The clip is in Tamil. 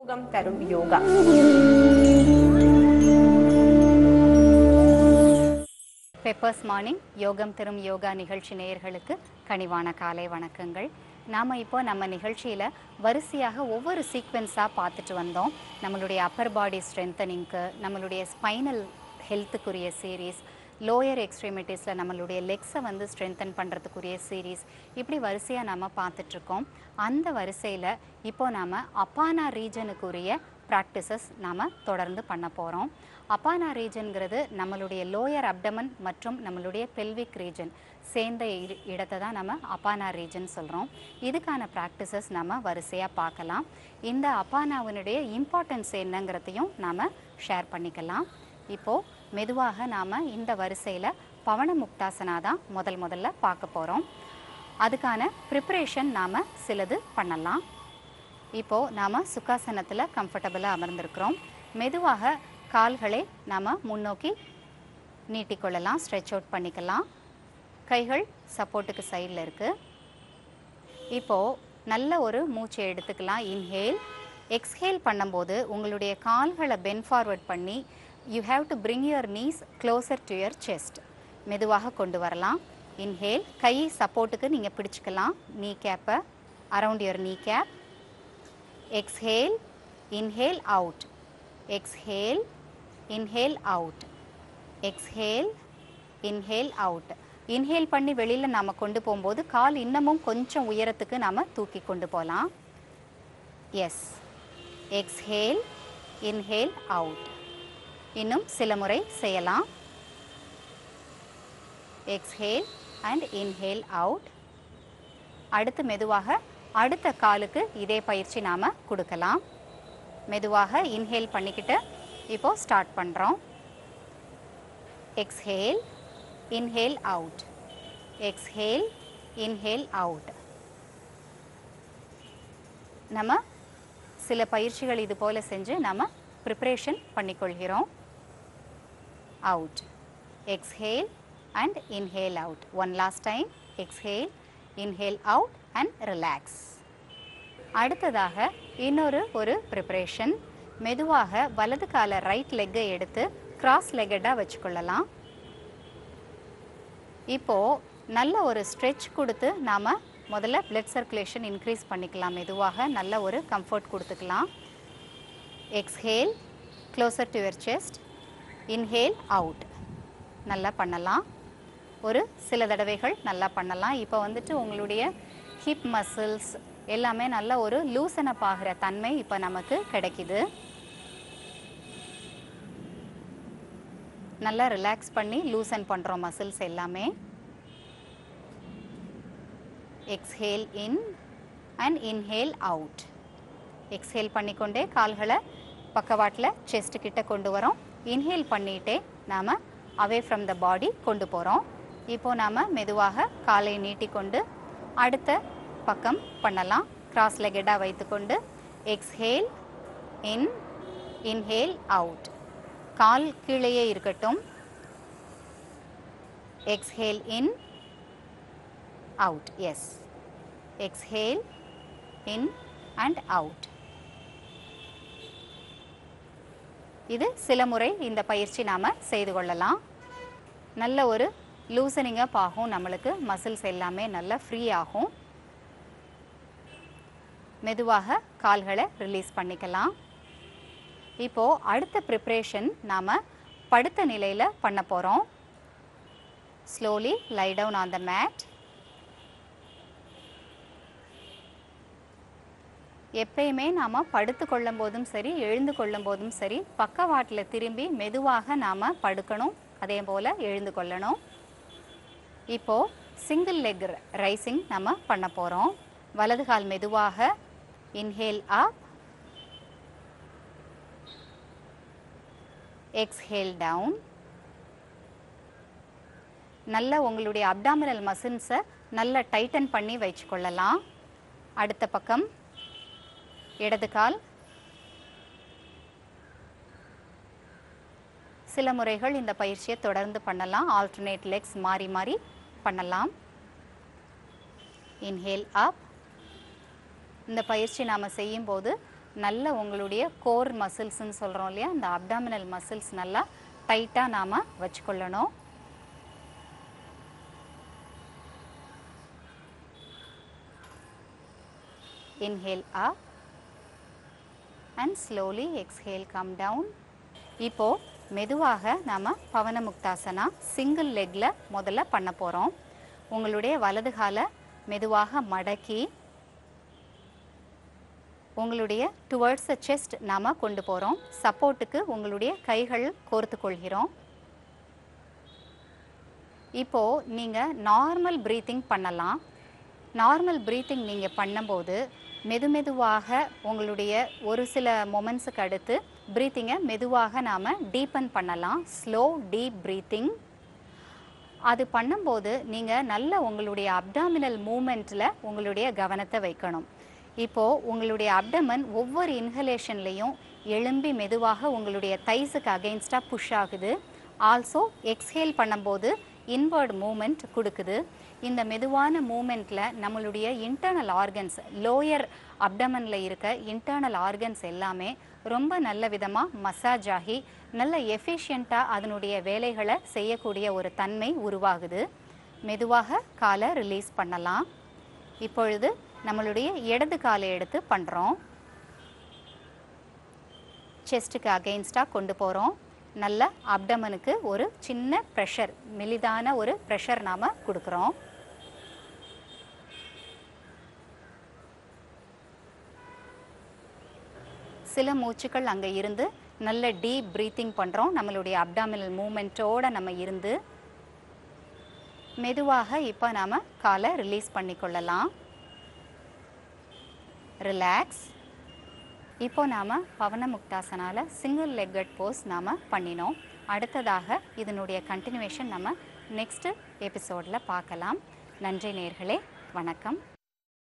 யோகம் தரும் யோகா பெப்பர்ஸ் மார்னிங் யோகம் தரும் யோகா நிகழ்ச்சி நேயர்களுக்கு கனிவான காலை வணக்கங்கள் நாம் இப்போ நம்ம நிகழ்ச்சியில் வரிசையாக ஒவ்வொரு சீக்வென்ஸாக பார்த்துட்டு வந்தோம் நம்மளுடைய அப்பர் பாடி ஸ்ட்ரென்தனிங்க்கு நம்மளுடைய ஸ்பைனல் ஹெல்த்துக்குரிய சீரீஸ் லோயர் எக்ஸ்ட்ரீமிட்டிஸில் நம்மளுடைய லெக்ஸை வந்து ஸ்ட்ரென்தன் பண்ணுறதுக்குரிய சீரீஸ் இப்படி வரிசையாக நம்ம பார்த்துட்ருக்கோம் அந்த வரிசையில் இப்போ நாம் அப்பானா ரீஜனுக்குரிய ப்ராக்டிசஸ் நாம் தொடர்ந்து பண்ண போகிறோம் அப்பானா ரீஜன்கிறது நம்மளுடைய லோயர் அப்டமன் மற்றும் நம்மளுடைய பெல்விக் ரீஜன் சேர்ந்த இரு- இடத்தை தான் நம்ம அப்பானா ரீஜன் சொல்கிறோம் இதுக்கான ப்ராக்டிசஸ் நம்ம வரிசையாக பார்க்கலாம் இந்த அப்பானாவினுடைய இம்பார்ட்டன்ஸ் என்னங்கிறதையும் நாம் ஷேர் பண்ணிக்கலாம் இப்போது மெதுவாக நாம் இந்த வரிசையில் பவன முக்தாசனா தான் முதல் முதல்ல பார்க்க போகிறோம் அதுக்கான ப்ரிப்பரேஷன் நாம் சிலது பண்ணலாம் இப்போது நாம் சுக்காசனத்தில் கம்ஃபர்டபுளாக அமர்ந்திருக்கிறோம் மெதுவாக கால்களை நாம் முன்னோக்கி நீட்டிக்கொள்ளலாம் ஸ்ட்ரெச் அவுட் பண்ணிக்கலாம் கைகள் சப்போர்ட்டுக்கு சைடில் இருக்குது இப்போது நல்ல ஒரு மூச்சை எடுத்துக்கலாம் இன்ஹேல் எக்ஸ்ஹேல் பண்ணும்போது உங்களுடைய கால்களை பென் ஃபார்வர்ட் பண்ணி you have to bring your knees closer to your chest மெதுவாக கொண்டு வரலாம் இன்ஹேல் கை சப்போர்ட்டுக்கு நீங்கள் பிடிச்சிக்கலாம் நீ கேப்பை around your knee cap exhale inhale out exhale inhale out exhale inhale out inhale பண்ணி வெளியில் நாம் கொண்டு போகும்போது கால் இன்னமும் கொஞ்சம் உயரத்துக்கு நாம் தூக்கி கொண்டு போகலாம் எஸ் exhale inhale out இன்னும் சில முறை செய்யலாம் exhale and inhale out அடுத்து மெதுவாக அடுத்த காலுக்கு இதே பயிற்சி நாம் கொடுக்கலாம் மெதுவாக இன்ஹேல் பண்ணிக்கிட்டு இப்போ ஸ்டார்ட் பண்ணுறோம் exhale inhale out exhale inhale out நம்ம சில பயிற்சிகள் இது போல செஞ்சு நம்ம ப்ரிப்பரேஷன் பண்ணிக்கொள்கிறோம் out exhale and inhale out one last time exhale inhale out and relax அடுத்ததாக இன்னொரு ஒரு ப்ரிப்பரேஷன் மெதுவாக வலது கால ரைட் லெக்கை எடுத்து கிராஸ் லெக்கடாக வச்சுக்கொள்ளலாம் இப்போது நல்ல ஒரு ஸ்ட்ரெச் கொடுத்து நாம் முதல்ல blood சர்க்குலேஷன் இன்க்ரீஸ் பண்ணிக்கலாம் மெதுவாக நல்ல ஒரு கம்ஃபர்ட் கொடுத்துக்கலாம் exhale closer to your chest inhale out நல்லா பண்ணலாம் ஒரு சில தடவைகள் நல்லா பண்ணலாம் இப்போ வந்துட்டு உங்களுடைய ஹிப் மசில்ஸ் எல்லாமே நல்ல ஒரு லூசன் அப் ஆகிற தன்மை இப்போ நமக்கு கிடைக்குது நல்லா ரிலாக்ஸ் பண்ணி லூசன் பண்ணுறோம் மசில்ஸ் எல்லாமே exhale in and inhale out exhale பண்ணிக்கொண்டே கால்களை பக்கவாட்டில் செஸ்ட் கிட்ட கொண்டு வரோம் இன்ஹேல் பண்ணிட்டே நாம் அவே ஃப்ரம் த பாடி கொண்டு போகிறோம் இப்போ நாம் மெதுவாக காலை நீட்டிக்கொண்டு அடுத்த பக்கம் பண்ணலாம் கிராஸ் லெகடாக வைத்துக்கொண்டு எக்ஸ்ஹேல் இன் இன்ஹேல் அவுட் கால் கீழேயே இருக்கட்டும் exhale in out yes exhale in and out இது சில முறை இந்த பயிற்சி நாம் செய்து கொள்ளலாம் நல்ல ஒரு லூசனிங் அப் ஆகும் நம்மளுக்கு மசில்ஸ் எல்லாமே நல்லா ஃப்ரீ ஆகும் மெதுவாக கால்களை ரிலீஸ் பண்ணிக்கலாம் இப்போது அடுத்த ப்ரிப்ரேஷன் நாம் படுத்த நிலையில் பண்ண போகிறோம் slowly lie down on the mat எப்பயுமே நாம் படுத்து கொள்ளும் போதும் சரி எழுந்து கொள்ளும் போதும் சரி பக்கவாட்டில் திரும்பி மெதுவாக நாம் படுக்கணும் அதே போல் எழுந்து கொள்ளணும் இப்போது சிங்கிள் லெக் ரைசிங் நம்ம பண்ண போகிறோம் வலது கால் மெதுவாக இன்ஹேல் அப் எக்ஸ்ஹேல் டவுன் நல்ல உங்களுடைய அப்டாமினல் மசில்ஸை நல்லா டைட்டன் பண்ணி வச்சுக்கொள்ளலாம் அடுத்த பக்கம் இடது கால் சில முறைகள் இந்த பயிற்சியை தொடர்ந்து பண்ணலாம் ஆல்டர்னேட் லெக்ஸ் மாறி மாறி பண்ணலாம் இன்ஹேல் அப் இந்த பயிற்சி நாம் செய்யும்போது நல்ல உங்களுடைய கோர் மசில்ஸ்ன்னு சொல்கிறோம் இல்லையா அந்த அப்டாமினல் மசில்ஸ் நல்லா டைட்டாக நாம் வச்சுக்கொள்ளணும் inhale up and slowly exhale come down இப்போ மெதுவாக நாம பவன முக்தாசனா சிங்கிள் லெக்ல முதல்ல பண்ண போறோம் உங்களுடைய வலது காலை மெதுவாக மடக்கி உங்களுடைய டுவர்ட்ஸ் செஸ்ட் நாம கொண்டு போறோம் சப்போர்ட்டுக்கு உங்களுடைய கைகள் கோர்த்து கொள்கிறோம் இப்போ நீங்க நார்மல் பிரீத்திங் பண்ணலாம் நார்மல் பிரீத்திங் நீங்கள் பண்ணும்போது மெதுமெதுவாக உங்களுடைய ஒரு சில மொமெண்ட்ஸுக்கு அடுத்து ப்ரீத்திங்கை மெதுவாக நாம் டீப்பன் பண்ணலாம் ஸ்லோ டீப் ப்ரீத்திங் அது பண்ணும்போது நீங்கள் நல்ல உங்களுடைய அப்டாமினல் மூமெண்ட்டில் உங்களுடைய கவனத்தை வைக்கணும் இப்போது உங்களுடைய அப்டமன் ஒவ்வொரு இன்ஹலேஷன்லேயும் எழும்பி மெதுவாக உங்களுடைய தைஸுக்கு அகெயின்ஸ்டாக புஷ் ஆகுது ஆல்சோ எக்ஸ்ஹேல் பண்ணும்போது இன்வர்ட் மூமெண்ட் கொடுக்குது இந்த மெதுவான மூமெண்ட்டில் நம்மளுடைய இன்டர்னல் ஆர்கன்ஸ் லோயர் அப்டமனில் இருக்க இன்டர்னல் ஆர்கன்ஸ் எல்லாமே ரொம்ப நல்ல விதமாக மசாஜ் ஆகி நல்ல எஃபிஷியண்ட்டாக அதனுடைய வேலைகளை செய்யக்கூடிய ஒரு தன்மை உருவாகுது மெதுவாக காலை ரிலீஸ் பண்ணலாம் இப்பொழுது நம்மளுடைய இடது காலை எடுத்து பண்ணுறோம் செஸ்ட்டுக்கு அகெயின்ஸ்டாக கொண்டு போகிறோம் நல்ல அப்டமனுக்கு ஒரு சின்ன ப்ரெஷர் மெலிதான ஒரு ப்ரெஷர் நாம் கொடுக்குறோம் சில மூச்சுக்கள் அங்கே இருந்து நல்ல டீப் ப்ரீத்திங் பண்ணுறோம் நம்மளுடைய அப்டாமினல் மூமெண்ட்டோட நம்ம இருந்து மெதுவாக இப்போ நாம் காலை ரிலீஸ் பண்ணிக்கொள்ளலாம் ரிலாக்ஸ் இப்போ நாம் பவன முக்தாசனால சிங்கிள் லெக்கட் போஸ் நாம் பண்ணினோம் அடுத்ததாக இதனுடைய கண்டினியூவேஷன் நம்ம நெக்ஸ்ட் எபிசோடில் பார்க்கலாம் நன்றி நேர்களே வணக்கம்